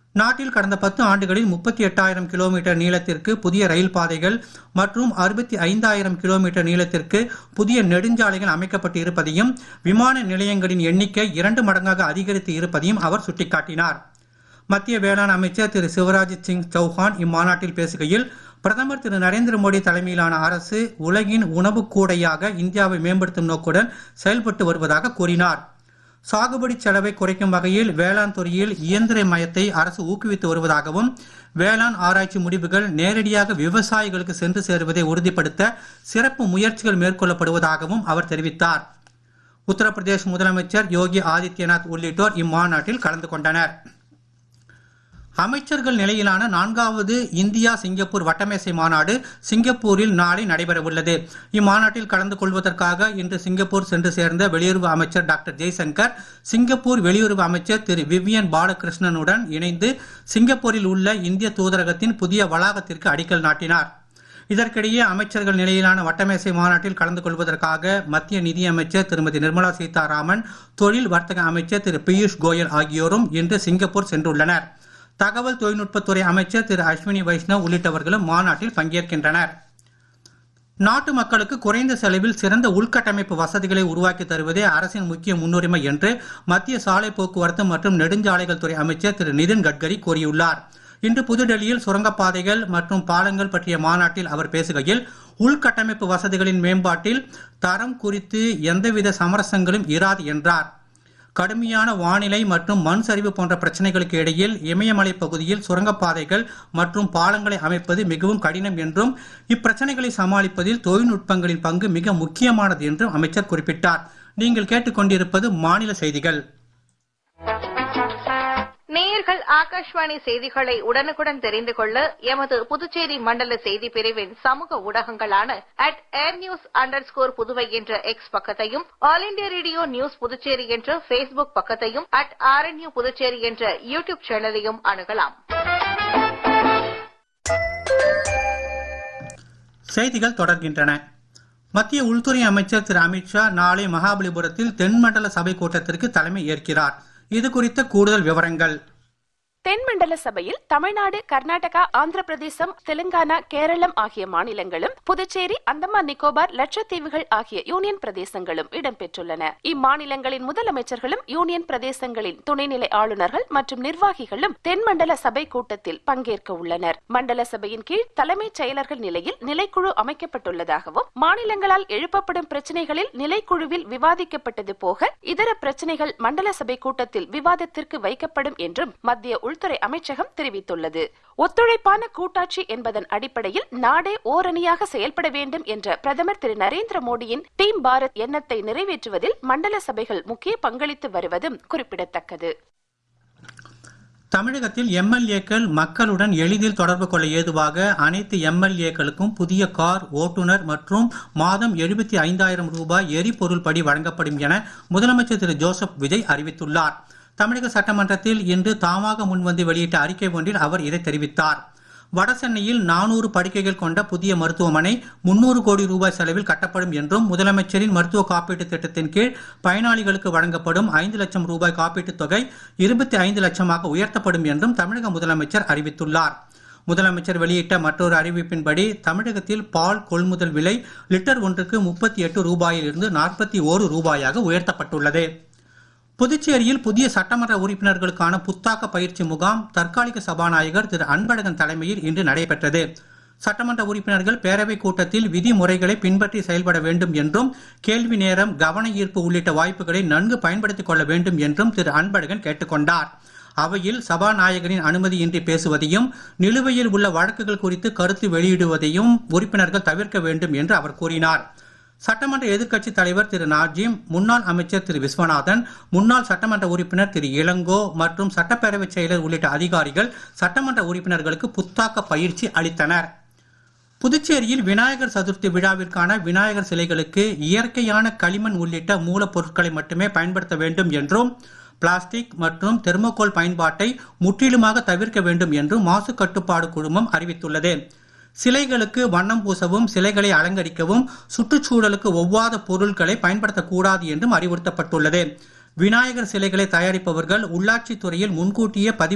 நாட்டில் கடந்த பத்து ஆண்டுகளில் முப்பத்தி எட்டாயிரம் கிலோமீட்டர் நீளத்திற்கு புதிய ரயில் பாதைகள் மற்றும் அறுபத்தி ஐந்தாயிரம் கிலோமீட்டர் நீளத்திற்கு புதிய நெடுஞ்சாலைகள் அமைக்கப்பட்டு இருப்பதையும் விமான நிலையங்களின் எண்ணிக்கை இரண்டு மடங்காக அதிகரித்து இருப்பதையும் அவர் சுட்டிக்காட்டினார் மத்திய வேளாண் அமைச்சர் திரு சிவராஜ் சிங் சௌஹான் இம்மாநாட்டில் பேசுகையில் பிரதமர் திரு நரேந்திர மோடி தலைமையிலான அரசு உலகின் உணவு கூடையாக இந்தியாவை மேம்படுத்தும் நோக்குடன் செயல்பட்டு வருவதாக கூறினார் சாகுபடி செலவை குறைக்கும் வகையில் வேளாண் துறையில் இயந்திர மயத்தை அரசு ஊக்குவித்து வருவதாகவும் வேளாண் ஆராய்ச்சி முடிவுகள் நேரடியாக விவசாயிகளுக்கு சென்று சேருவதை உறுதிப்படுத்த சிறப்பு முயற்சிகள் மேற்கொள்ளப்படுவதாகவும் அவர் தெரிவித்தார் உத்தரப்பிரதேஷ் முதலமைச்சர் யோகி ஆதித்யநாத் உள்ளிட்டோர் இம்மாநாட்டில் கலந்து கொண்டனர் அமைச்சர்கள் நிலையிலான நான்காவது இந்தியா சிங்கப்பூர் வட்டமேசை மாநாடு சிங்கப்பூரில் நாளை நடைபெறவுள்ளது இம்மாநாட்டில் கலந்து கொள்வதற்காக இன்று சிங்கப்பூர் சென்று சேர்ந்த வெளியுறவு அமைச்சர் டாக்டர் ஜெய்சங்கர் சிங்கப்பூர் வெளியுறவு அமைச்சர் திரு விவியன் பாலகிருஷ்ணனுடன் இணைந்து சிங்கப்பூரில் உள்ள இந்திய தூதரகத்தின் புதிய வளாகத்திற்கு அடிக்கல் நாட்டினார் இதற்கிடையே அமைச்சர்கள் நிலையிலான வட்டமேசை மாநாட்டில் கலந்து கொள்வதற்காக மத்திய நிதியமைச்சர் திருமதி நிர்மலா சீதாராமன் தொழில் வர்த்தக அமைச்சர் திரு பியூஷ் கோயல் ஆகியோரும் இன்று சிங்கப்பூர் சென்றுள்ளனர் தகவல் தொழில்நுட்பத்துறை அமைச்சர் திரு அஸ்வினி வைஷ்ணவ் உள்ளிட்டவர்களும் மாநாட்டில் பங்கேற்கின்றனர் நாட்டு மக்களுக்கு குறைந்த செலவில் சிறந்த உள்கட்டமைப்பு வசதிகளை உருவாக்கி தருவதே அரசின் முக்கிய முன்னுரிமை என்று மத்திய சாலை போக்குவரத்து மற்றும் நெடுஞ்சாலைகள் துறை அமைச்சர் திரு நிதின் கட்கரி கூறியுள்ளார் இன்று புதுடெல்லியில் சுரங்கப்பாதைகள் மற்றும் பாலங்கள் பற்றிய மாநாட்டில் அவர் பேசுகையில் உள்கட்டமைப்பு வசதிகளின் மேம்பாட்டில் தரம் குறித்து எந்தவித சமரசங்களும் இராது என்றார் கடுமையான வானிலை மற்றும் மண் சரிவு போன்ற பிரச்சனைகளுக்கு இடையில் இமயமலை பகுதியில் சுரங்கப்பாதைகள் மற்றும் பாலங்களை அமைப்பது மிகவும் கடினம் என்றும் இப்பிரச்சனைகளை சமாளிப்பதில் தொழில்நுட்பங்களின் பங்கு மிக முக்கியமானது என்றும் அமைச்சர் குறிப்பிட்டார் நீங்கள் கேட்டுக்கொண்டிருப்பது மாநில செய்திகள் நேயர்கள் ஆகாஷ்வாணி செய்திகளை உடனுக்குடன் தெரிந்து கொள்ள எமது புதுச்சேரி மண்டல செய்தி பிரிவின் சமூக ஊடகங்களான at air news underscore Puduvai என்ற எக்ஸ் பக்கத்தையும் all India radio news Puducherry என்ற பேஸ்புக் பக்கத்தையும் அட் ஆர்என்யூ புதுச்சேரி என்ற யூடியூப் சேனலையும் அணுகலாம் செய்திகள் தொடர்கின்றன மத்திய உள்துறை அமைச்சர் திரு அமித்ஷா நாளை மகாபலிபுரத்தில் தென்மண்டல சபை கூட்டத்திற்கு தலைமை ஏற்கிறார் இது குறித்த கூடுதல் விவரங்கள் தென்மண்டல சபையில் தமிழ்நாடு கர்நாடகா ஆந்திர பிரதேசம் தெலுங்கானா கேரளம் ஆகிய மாநிலங்களும் புதுச்சேரி அந்தமான் நிக்கோபார் லட்சத்தீவுகள் ஆகிய யூனியன் பிரதேசங்களும் இடம்பெற்றுள்ளன இம்மாநிலங்களின் முதலமைச்சர்களும் யூனியன் பிரதேசங்களின் துணைநிலை ஆளுநர்கள் மற்றும் நிர்வாகிகளும் தென்மண்டல சபை கூட்டத்தில் பங்கேற்க உள்ளனர் மண்டல சபையின் கீழ் தலைமைச் செயலர்கள் நிலையில் நிலைக்குழு அமைக்கப்பட்டுள்ளதாகவும் மாநிலங்களால் எழுப்பப்படும் பிரச்சனைகளில் நிலைக்குழுவில் விவாதிக்கப்பட்டது போக இதர பிரச்சனைகள் மண்டல சபை கூட்டத்தில் விவாதத்திற்கு வைக்கப்படும் என்றும் மத்திய உள்துறை அமைச்சகம் தெரிவித்துள்ளது ஒத்துழைப்பான கூட்டாட்சி என்பதன் அடிப்படையில் நாடே ஓரணியாக செயல்பட வேண்டும் என்ற பிரதமர் திரு நரேந்திர மோடியின் டீம் பாரத் எண்ணத்தை நிறைவேற்றுவதில் மண்டல சபைகள் முக்கிய பங்களித்து வருவதும் குறிப்பிடத்தக்கது தமிழகத்தில் எம்எல்ஏக்கள் மக்களுடன் எளிதில் தொடர்பு கொள்ள ஏதுவாக அனைத்து எம்எல்ஏக்களுக்கும் புதிய கார் ஓட்டுநர் மற்றும் மாதம் எழுபத்தி ஐந்தாயிரம் ரூபாய் எரிபொருள் படி வழங்கப்படும் என முதலமைச்சர் திரு ஜோசப் விஜய் அறிவித்துள்ளார் தமிழக சட்டமன்றத்தில் இன்று தாமாக முன்வந்து வெளியிட்ட அறிக்கை ஒன்றில் அவர் இதை தெரிவித்தார் வடசென்னையில் நானூறு படுக்கைகள் கொண்ட புதிய மருத்துவமனை முன்னூறு கோடி ரூபாய் செலவில் கட்டப்படும் என்றும் முதலமைச்சரின் மருத்துவ காப்பீட்டு திட்டத்தின் கீழ் பயனாளிகளுக்கு வழங்கப்படும் ஐந்து லட்சம் ரூபாய் காப்பீட்டுத் தொகை இருபத்தி ஐந்து லட்சமாக உயர்த்தப்படும் என்றும் தமிழக முதலமைச்சர் அறிவித்துள்ளார் முதலமைச்சர் வெளியிட்ட மற்றொரு அறிவிப்பின்படி தமிழகத்தில் பால் கொள்முதல் விலை லிட்டர் ஒன்றுக்கு முப்பத்தி எட்டு ரூபாயிலிருந்து நாற்பத்தி ஓரு ரூபாயாக உயர்த்தப்பட்டுள்ளது புதுச்சேரியில் புதிய சட்டமன்ற உறுப்பினர்களுக்கான புத்தாக்க பயிற்சி முகாம் தற்காலிக சபாநாயகர் திரு அன்பழகன் தலைமையில் இன்று நடைபெற்றது சட்டமன்ற உறுப்பினர்கள் பேரவை கூட்டத்தில் விதிமுறைகளை பின்பற்றி செயல்பட வேண்டும் என்றும் கேள்வி நேரம் கவன ஈர்ப்பு உள்ளிட்ட வாய்ப்புகளை நன்கு பயன்படுத்திக் கொள்ள வேண்டும் என்றும் திரு அன்பழகன் கேட்டுக்கொண்டார் அவையில் சபாநாயகரின் அனுமதியின்றி பேசுவதையும் நிலுவையில் உள்ள வழக்குகள் குறித்து கருத்து வெளியிடுவதையும் உறுப்பினர்கள் தவிர்க்க வேண்டும் என்று அவர் கூறினார் சட்டமன்ற எதிர்க்கட்சித் தலைவர் திரு நாஜிம் முன்னாள் அமைச்சர் திரு விஸ்வநாதன் முன்னாள் சட்டமன்ற உறுப்பினர் திரு இளங்கோ மற்றும் சட்டப்பேரவை செயலர் உள்ளிட்ட அதிகாரிகள் சட்டமன்ற உறுப்பினர்களுக்கு புத்தாக்க பயிற்சி அளித்தனர் புதுச்சேரியில் விநாயகர் சதுர்த்தி விழாவிற்கான விநாயகர் சிலைகளுக்கு இயற்கையான களிமண் உள்ளிட்ட மூலப்பொருட்களை மட்டுமே பயன்படுத்த வேண்டும் என்றும் பிளாஸ்டிக் மற்றும் தெர்மோகோல் பயன்பாட்டை முற்றிலுமாக தவிர்க்க வேண்டும் என்றும் மாசு கட்டுப்பாடு குழுமம் அறிவித்துள்ளது சிலைகளுக்கு வண்ணம் பூசவும் சிலைகளை அலங்கரிக்கவும் சுற்றுச்சூழலுக்கு ஒவ்வாத பொருட்களை பயன்படுத்தக்கூடாது என்றும் அறிவுறுத்தப்பட்டுள்ளது விநாயகர் சிலைகளை தயாரிப்பவர்கள் உள்ளாட்சித் துறையில் முன்கூட்டியே பதிவு